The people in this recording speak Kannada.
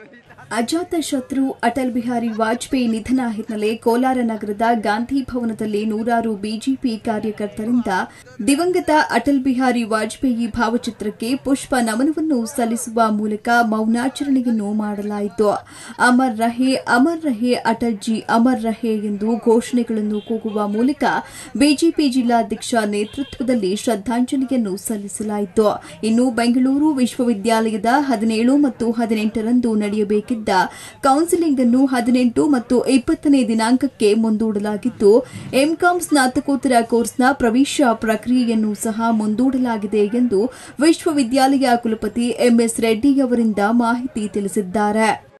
ಅಜಾತ ಶತ್ರು ಅಟಲ್ ಬಿಹಾರಿ ವಾಜಪೇಯಿ ನಿಧನ ಹಿನ್ನೆಲೆ ಕೋಲಾರ ನಗರದ ಗಾಂಧಿ ಭವನದಲ್ಲಿ ನೂರಾರು ಬಿಜೆಪಿ ಕಾರ್ಯಕರ್ತರಿಂದ ದಿವಂಗತ ಅಟಲ್ ಬಿಹಾರಿ ವಾಜಪೇಯಿ ಭಾವಚಿತ್ರಕ್ಕೆ ಪುಷ್ಪ ನಮನವನ್ನು ಸಲ್ಲಿಸುವ ಮೂಲಕ ಮೌನಾಚರಣೆಯನ್ನು ಮಾಡಲಾಯಿತು ಅಮರ್ ರಹೆ ಅಮರ್ ರಹೆ ಅಟಲ್ ಜಿ ಅಮರ್ ರಹೆ ಎಂದು ಘೋಷಣೆಗಳನ್ನು ಕೂಗುವ ಮೂಲಕ ಬಿಜೆಪಿ ಜಿಲ್ಲಾಧ್ಯಕ್ಷ ನೇತೃತ್ವದಲ್ಲಿ ಶ್ರದ್ದಾಂಜಲಿಯನ್ನು ಸಲ್ಲಿಸಲಾಯಿತು ಇನ್ನು ಬೆಂಗಳೂರು ವಿಶ್ವವಿದ್ಯಾಲಯದ ಹದಿನೇಳು ಮತ್ತು ಹದಿನೆಂಟರಂದು ನಡೆಯಬೇಕಿದ್ದ ಕೌನ್ಸಿಲಿಂಗ್ ಅನ್ನು ಹದಿನೆಂಟು ಮತ್ತು ಇಪ್ಪತ್ತನೇ ದಿನಾಂಕಕ್ಕೆ ಮುಂದೂಡಲಾಗಿದ್ದು ಎಂಕಾಂ ಸ್ನಾತಕೋತ್ತರ ಕೋರ್ಸ್ನ ಪ್ರವೇಶ ಪ್ರಕ್ರಿಯೆಯನ್ನು ಸಹ ಮುಂದೂಡಲಾಗಿದೆ ಎಂದು ವಿಶ್ವವಿದ್ಯಾಲಯ ಕುಲಪತಿ ಎಂಎಸ್ ರೆಡ್ಡಿ ಅವರಿಂದ ಮಾಹಿತಿ ತಿಳಿಸಿದ್ದಾರೆ